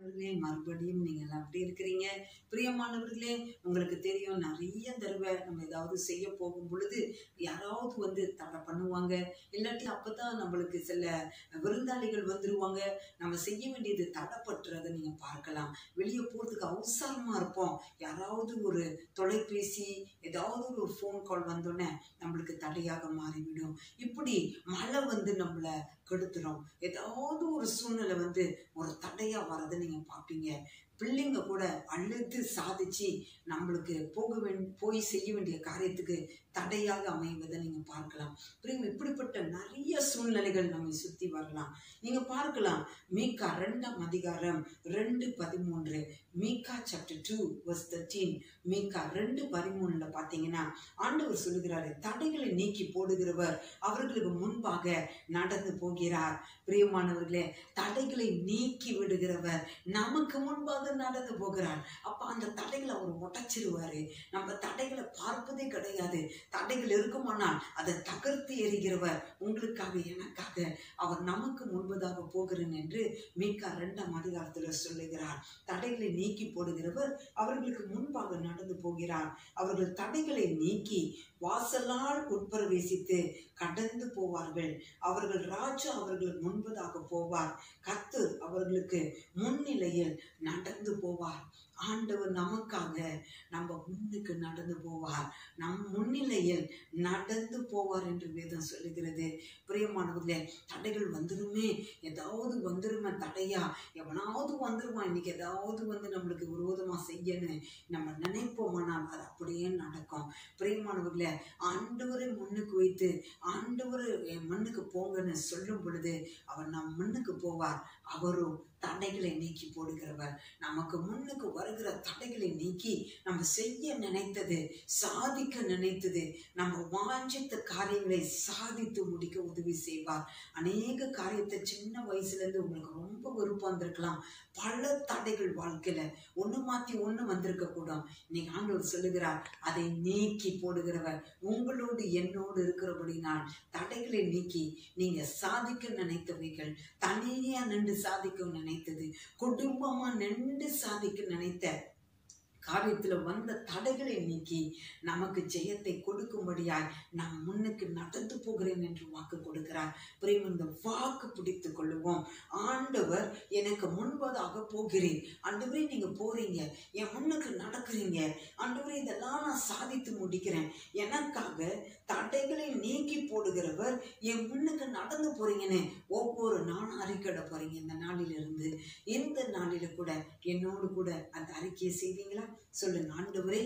நண்பர்களே மறுபடியும் நீங்கள் அப்படி இருக்கிறீங்க பிரியமானவர்களே உங்களுக்கு தெரியும் நிறைய தடவை நம்ம ஏதாவது செய்ய போகும் பொழுது யாராவது வந்து தடை பண்ணுவாங்க இல்லாட்டி அப்பதான் நம்மளுக்கு சில விருந்தாளிகள் வந்துருவாங்க நம்ம செய்ய வேண்டியது தடைப்பட்டுறதை நீங்க பார்க்கலாம் வெளியே போறதுக்கு அவசரமா இருப்போம் யாராவது ஒரு தொலைபேசி ஏதாவது ஒரு ஃபோன் கால் வந்தோடனே நம்மளுக்கு தடையாக மாறிவிடும் இப்படி மழை வந்து நம்மளை கெடுத்துரும் ஏதாவது ஒரு சூழ்நிலை வந்து ஒரு தடையா வரதை நீங்க பார்ப்பீங்க பிள்ளைங்க கூட அழுது சாதிச்சு நம்மளுக்கு போக வேண் போய் செய்ய வேண்டிய காரியத்துக்கு தடையாக அமைவதை நீங்க பார்க்கலாம் பிரியம் இப்படிப்பட்ட நிறைய சூழ்நிலைகள் நம்மை சுத்தி வரலாம் நீங்க பார்க்கலாம் மீகா ரெண்டாம் அதிகாரம் ரெண்டு பதிமூன்று Micah chapter two verse thirteen Micah ரெண்டு பதிமூணுல பாத்தீங்கன்னா ஆண்டவர் சொல்லுகிறாரு தடைகளை நீக்கி போடுகிறவர் அவர்களுக்கு முன்பாக நடந்து போகிறார் பிரியமானவர்களே தடைகளை நீக்கி விடுகிறவர் நமக்கு முன்பாக நடந்து போகிறார் அப்ப அந்த தடைகளை அவர் உடைச்சிருவாரு நம்ம தடைகளை பார்ப்பதே கிடையாது தடைகள் இருக்குமானால் அதை தகர்த்து எறிகிறவர் உங்களுக்காக எனக்காக அவர் நமக்கு முன்பதாக போகிறேன் என்று மீகா இரண்டாம் அதிகாரத்துல சொல்லுகிறார் தடைகளை நீக்கி போடுகிறவர் அவர்களுக்கு முன்பாக நடந்து போகிறார் அவர்கள் தடைகளை நீக்கி வாசலால் உட்பிரவேசித்து கடந்து போவார்கள் அவர்கள் ராஜா அவர்களுக்கு முன்பதாக போவார் கர்த்தர் அவர்களுக்கு முன்னிலையில் நடந்து போவார் ஆண்டவர் நமக்காக நம்ம முன்னுக்கு நடந்து போவார் நம் முன்னிலையில் நடந்து போவார் என்று வேதம் சொல்லுகிறது பிரியமானவர்களே தடைகள் வந்துருமே ஏதாவது வந்துருமே தடையா எவனாவது வந்துருவான் இன்னைக்கு ஏதாவது வந்து நம்மளுக்கு விரோதமா செய்யணும் நம்ம நினைப்போமானால் அது அப்படியே நடக்கும் பிரியமானவர்களே ஆண்டவரை முன்னுக்கு வைத்து ஆண்டவர் என் மண்ணுக்கு போங்கன்னு சொல்லும் பொழுது அவர் நம் முன்னுக்கு போவார் அவரும் தடைகளை நீக்கி போடுகிறவர் நமக்கு முன்னுக்கு வருகிற தடைகளை நீக்கி நம்ம செய்ய நினைத்தது சாதிக்க நினைத்தது நம்ம வாஞ்சித்த காரியங்களை சாதித்து முடிக்க உதவி செய்வார் அநேக காரியத்தை சின்ன வயசுல இருந்து உங்களுக்கு ரொம்ப விருப்பம் வந்திருக்கலாம் பல தடைகள் வாழ்க்கையில ஒண்ணு மாத்தி ஒண்ணு வந்திருக்க கூடும் இன்னைக்கு ஆண்டவர் சொல்லுகிறார் அதை நீக்கி போடுகிறவர் உங்களோடு என்னோடு இருக்கிறபடினால் தடைகளை நீக்கி நீங்க சாதிக்க நினைத்தவைகள் தனியா நின்று சாதிக்க நினைத்தது குடும்பமா நின்று சாதிக்க நினைத்த காரியத்துல வந்த தடைகளை நீக்கி நமக்கு ஜெயத்தை கொடுக்கும்படியாய் நாம் முன்னுக்கு நடந்து போகிறேன் என்று வாக்கு கொடுக்கிறார் பிரியம் இந்த வாக்கு பிடித்து கொள்ளுவோம் ஆண்டவர் எனக்கு முன்பதாக போகிறேன் ஆண்டவரே நீங்க போறீங்க என் முன்னுக்கு நடக்கிறீங்க ஆண்டவரே இதெல்லாம் நான் சாதித்து முடிக்கிறேன் எனக்காக தடைகளை நீக்கி போடுகிறவர் என் முன்னுக்கு நடந்து போறீங்கன்னு ஒவ்வொரு நாளும் அறிக்கையிட போறீங்க இந்த நாளிலிருந்து இந்த நாளில கூட என்னோடு கூட அந்த அறிக்கையை செய்வீங்களா சொல்லுங்க ஆண்டவரே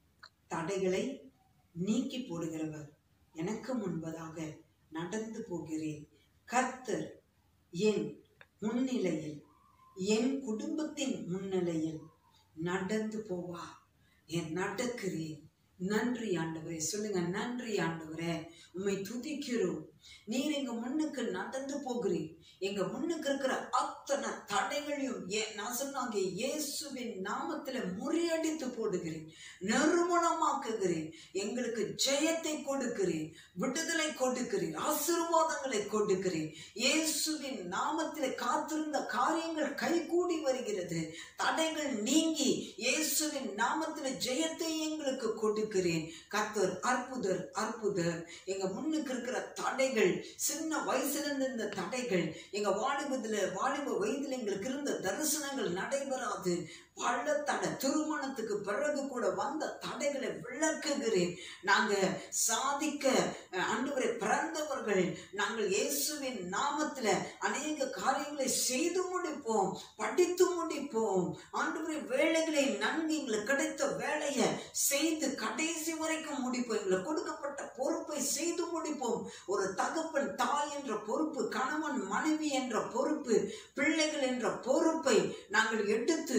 தடைகளை நீக்கி போடுகிறவர் எனக்கு முன்பதாக நடந்து போகிறேன் கர்த்தர் என் முன்னிலையில் என் குடும்பத்தின் முன்னிலையில் நடந்து போவார் என் நடக்கிறேன் நன்றி ஆண்டவரே சொல்லுங்க நன்றி ஆண்டவரே உம்மை துதிக்கிறோம் நீர் எங்க முன்னுக்கு நடந்து போகிறீர் எங்க முன்னுக்கு இருக்கிற அத்தனை தடைகளையும் ஏ- நான் சொன்னாங்க இயேசுவின் நாமத்துல முறியடித்து போடுகிறேன் நறுமணமாக்குகிறேன் எங்களுக்கு ஜெயத்தை கொடுக்கிறேன் விடுதலை கொடுக்கிறேன் ஆசீர்வாதங்களை கொடுக்கிறேன் இயேசுவின் நாமத்திலே காத்திருந்த காரியங்கள் கைகூடி வருகிறது தடைகள் நீங்கி இயேசுவின் நாமத்திலே ஜெயத்தை எங்களுக்கு கொடுக்கிறேன் கர்த்தர் அற்புதர் அற்புதர் எங்க முன்னுக்கு இருக்கிற தடைகள் சின்ன வயசுல இருந்து இந்த தடைகள் எங்க வாலிபத்துல வாலிப வயதுல எங்களுக்கு இருந்த தரிசனங்கள் நடைபெறாது பல தடை திருமணத்துக்கு பிறகு கூட வந்த தடைகளை விளக்குகிறேன் நாங்க சாதிக்க அஹ், ஆண்டவரை பிறந்தவர்கள் நாங்கள் இயேசுவின் நாமத்துல அநேக காரியங்களை செய்து முடிப்போம் படித்து முடிப்போம் ஆண்டவரை வேலைகளை நன்கு எங்களுக்கு கிடைத்த வேலையை செய்து கடைசி வரைக்கும் முடிப்போம் எங்களுக்கு கொடுக்கப்பட்ட பொறுப்பை செய்து முடிப்போம் ஒரு தகப்பன் தாய் என்ற பொறுப்பு கணவன் மனைவி என்ற பொறுப்பு பிள்ளைகள் என்ற பொறுப்பை நாங்கள் எடுத்து அதை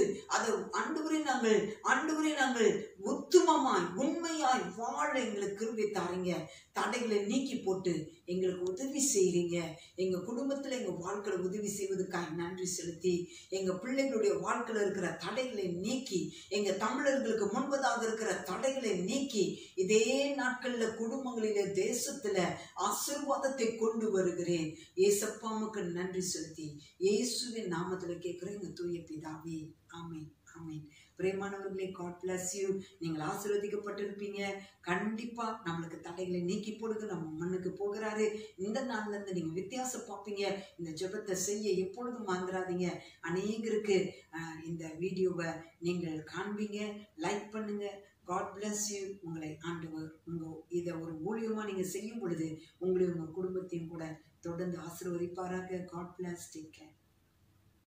ஆண்டவரே நாங்கள் ஆண்டவரே நாங்கள் உத்துமமாய் உண்மையாய் வாழ எங்களுக்கு கிருபை தாரீங்க தடைகளை நீக்கி போட்டு எங்களுக்கு உதவி செய்றீங்க எங்க குடும்பத்துல எங்க வாழ்க்கையில உதவி செய்வதற்காக நன்றி செலுத்தி எங்க பிள்ளைகளுடைய வாழ்க்கையில இருக்கிற தடைகளை நீக்கி எங்க தமிழர்களுக்கு முன்பதாக இருக்கிற தடைகளை நீக்கி இதே நாட்கள்ல குடும்பங்களிலே தேசத்துல ஆசீர்வாதத்தை கொண்டு வருகிறேன் ஏசப்பாமுக்கு நன்றி செலுத்தி இயேசுவின் நாமத்துல கேட்கிறேன் எங்க தூய பிதாவே ஆமென் ஆமென் பிரியமானவர்களே காட் பிளஸ் யூ நீங்கள் ஆசீர்வதிக்கப்பட்டிருப்பீங்க கண்டிப்பா நம்மளுக்கு தடைகளை நீக்கி போடுங்க நம்ம மண்ணுக்கு போகிறாரு இந்த நாள்ல இருந்து நீங்க வித்தியாசம் பார்ப்பீங்க இந்த ஜெபத்தை செய்ய எப்பொழுதும் மறந்துடாதீங்க அநேகருக்கு ஆஹ், இந்த வீடியோவை நீங்கள் காண்பீங்க லைக் பண்ணுங்க காட் bless யூ உங்களை ஆண்டவர் உங்க இதை ஒரு ஊழியமா நீங்க செய்யும் பொழுது உங்களையும் உங்க குடும்பத்தையும் கூட தொடர்ந்து ஆசீர்வதிப்பாராக காட் bless டேக் கேர்